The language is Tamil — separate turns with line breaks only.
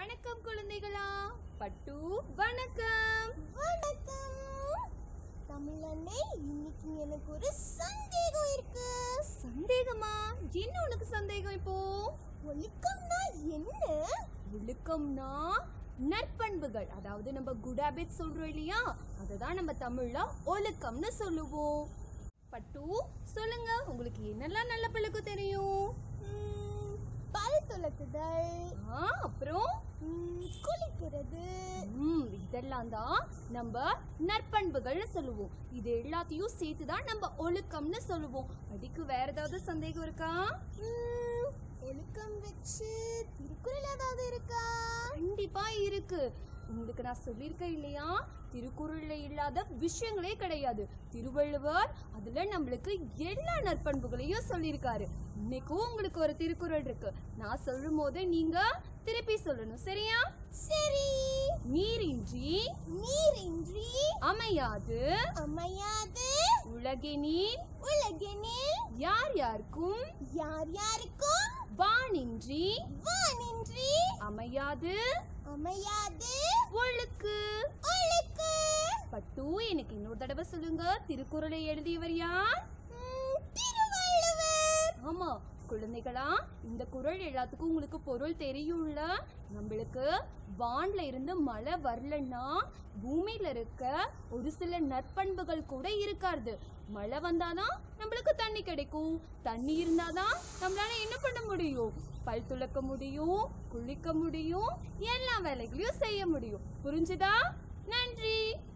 வணக்கம் குழந்தைகளா பட்டு வணக்கம்
வணக்கம் தமிழண்ணே இன்னைக்கு எனக்கு ஒரு சந்தேகம் இருக்கு
சந்தேகமா என்ன உனக்கு சந்தேகம் இப்போ
ஒழுக்கம்னா என்ன
ஒழுக்கம்னா நற்பண்புகள் அதாவது நம்ம குட் ஹேபிட் சொல்றோம் இல்லையா அததான் நம்ம தமிழ்ல ஒழுக்கம்னு சொல்லுவோம் பட்டு சொல்லுங்க உங்களுக்கு என்னெல்லாம் நல்ல பழக்கம் தெரியும்
ம், பல் துலக்குதல்
ஆ, அப்புறம்
ம், குளிக்கிறது
ம், இதெல்லாம் தான் நம்ம நற்பண்புகள்னு சொல்லுவோம் இது எல்லாத்தையும் சேர்த்து தான் நம்ம ஒழுக்கம்னு சொல்லுவோம் அதுக்கு வேற ஏதாவது சந்தேகம் இருக்கா
ம், ஒழுக்கம் வச்சு திருக்குறள் ஏதாவது இருக்கா
கண்டிப்பா இருக்கு உங்களுக்கு நான் சொல்லியிருக்கேன் இல்லையா திருக்குறள்ல இல்லாத விஷயங்களே கிடையாது திருவள்ளுவர் அதுல நம்மளுக்கு எல்லா நற்பண்புகளையும் சொல்லியிருக்காரு இன்னைக்கும் உங்களுக்கு ஒரு திருக்குறள் இருக்கு நான் சொல்லும் போது நீங்க திருப்பி சொல்லணும் சரியா
சரி
நீரின்றி
நீரின்றி
அமையாது
அமையாது
உலகினில்
உலகினில்
யார் யாருக்கும்
யார் யாருக்கும்
வானின்றி
வானின்றி
அமையாது
அமையாது
ஒழுக்கு
ஒழுக்கு
பட்டு எனக்கு இன்னொரு தடவை சொல்லுங்க திருக்குறளை எழுதியவர் யார்
ம், திருவள்ளுவர்
ஆமா குழந்தைகளா இந்த குறள் எல்லாத்துக்கும் உங்களுக்கு பொருள் தெரியும்ல நம்மளுக்கு வான்ல இருந்து மழை வரலன்னா பூமியில இருக்க ஒரு சில நற்பண்புகள் கூட இருக்காது மழை வந்தாதான் நம்மளுக்கு தண்ணி கிடைக்கும் தண்ணி இருந்தாதான் நம்மளால என்ன பண்ண முடியும் பல் துலக்க முடியும் குளிக்க முடியும் எல்லா வேலைகளையும் செய்ய முடியும் புரிஞ்சுதா நன்றி